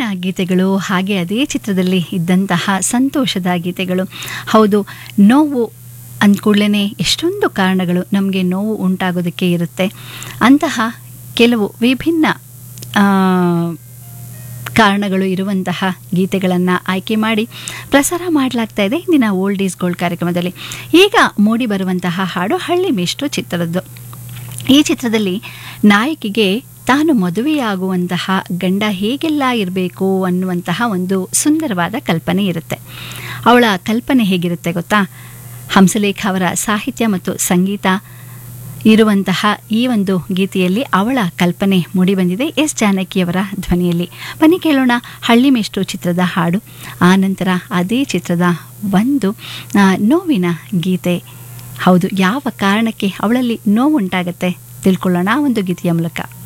ಗೀತೆಗಳು ಹಾಗೆ ಅದೇ ಚಿತ್ರದಲ್ಲಿ ಇದ್ದಂತಹ ಸಂತೋಷದ ಗೀತೆಗಳು ಹೌದು ನೋವು ಅಂದ್ಕೂಡ್ಲೇ ಎಷ್ಟೊಂದು ಕಾರಣಗಳು ನಮಗೆ ನೋವು ಉಂಟಾಗೋದಕ್ಕೆ ಇರುತ್ತೆ ಅಂತಹ ಕೆಲವು ವಿಭಿನ್ನ ಆ, ಕಾರಣಗಳು ಇರುವಂತಹ ಗೀತೆಗಳನ್ನು ಆಯ್ಕೆ ಮಾಡಿ ಪ್ರಸಾರ ಮಾಡಲಾಗ್ತಾ ಇದೆ ಇಂದಿನ ಓಲ್ಡ್ ಈಸ್ ಗೋಲ್ಡ್ ಕಾರ್ಯಕ್ರಮದಲ್ಲಿ ಈಗ ಮೂಡಿ ಬರುವಂತಹ ಹಾಡು ಹಳ್ಳಿ ಮೇಷ್ಟ್ರು ಚಿತ್ರದ್ದು ಈ ಚಿತ್ರದಲ್ಲಿ ನಾಯಕಿಗೆ ತಾನು ಮದುವೆಯಾಗುವಂತಹ ಗಂಡ ಹೇಗೆಲ್ಲ ಇರಬೇಕು ಅನ್ನುವಂತಹ ಒಂದು ಸುಂದರವಾದ ಕಲ್ಪನೆ ಇರುತ್ತೆ ಅವಳ ಕಲ್ಪನೆ ಹೇಗಿರುತ್ತೆ ಗೊತ್ತಾ ಹಂಸಲೇಖ ಅವರ ಸಾಹಿತ್ಯ ಮತ್ತು ಸಂಗೀತ ಇರುವಂತಹ ಈ ಒಂದು ಗೀತೆಯಲ್ಲಿ ಅವಳ ಕಲ್ಪನೆ ಮೂಡಿಬಂದಿದೆ ಎಸ್ ಜಾನಕಿಯವರ ಧ್ವನಿಯಲ್ಲಿ ಬನ್ನಿ ಕೇಳೋಣ ಹಳ್ಳಿ ಮೇಷ್ಟ್ರು ಚಿತ್ರದ ಹಾಡು ಆ ನಂತರ ಅದೇ ಚಿತ್ರದ ಒಂದು ಆ, ನೋವಿನ ಗೀತೆ ಹೌದು ಯಾವ ಕಾರಣಕ್ಕೆ ಅವಳಲ್ಲಿ ನೋವುಂಟಾಗತ್ತೆ ತಿಳ್ಕೊಳ್ಳೋಣ ಆ ಒಂದು ಗೀತೆಯ ಮೂಲಕ